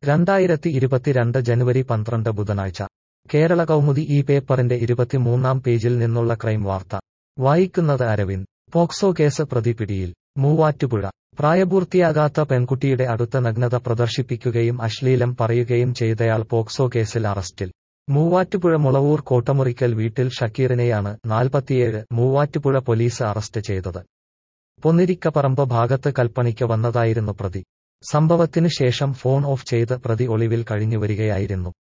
രണ്ടായിരത്തി ഇരുപത്തിരണ്ട് ജനുവരി പന്ത്രണ്ട് ബുധനാഴ്ച കേരള കൗമുദി ഈ പേപ്പറിന്റെ ഇരുപത്തിമൂന്നാം പേജിൽ നിന്നുള്ള ക്രൈം വാർത്ത വായിക്കുന്നത് അരവിന്ദ് പോക്സോ കേസ് പ്രതി പിടിയിൽ മൂവാറ്റുപുഴ പ്രായപൂർത്തിയാകാത്ത പെൺകുട്ടിയുടെ അടുത്ത നഗ്നത പ്രദർശിപ്പിക്കുകയും അശ്ലീലം പറയുകയും ചെയ്തയാൾ പോക്സോ കേസിൽ അറസ്റ്റിൽ മൂവാറ്റുപുഴ മുളവൂർ കോട്ടമുറിക്കൽ വീട്ടിൽ ഷക്കീറിനെയാണ് നാൽപ്പത്തിയേഴ് മൂവാറ്റുപുഴ പോലീസ് അറസ്റ്റ് ചെയ്തത് പൊന്നിരിക്കപ്പറമ്പ് ഭാഗത്ത് കൽപ്പണിക്ക് വന്നതായിരുന്നു പ്രതി സംഭവത്തിനു ശേഷം ഫോൺ ഓഫ് ചെയ്ത് പ്രതി ഒളിവിൽ കഴിഞ്ഞുവരികയായിരുന്നു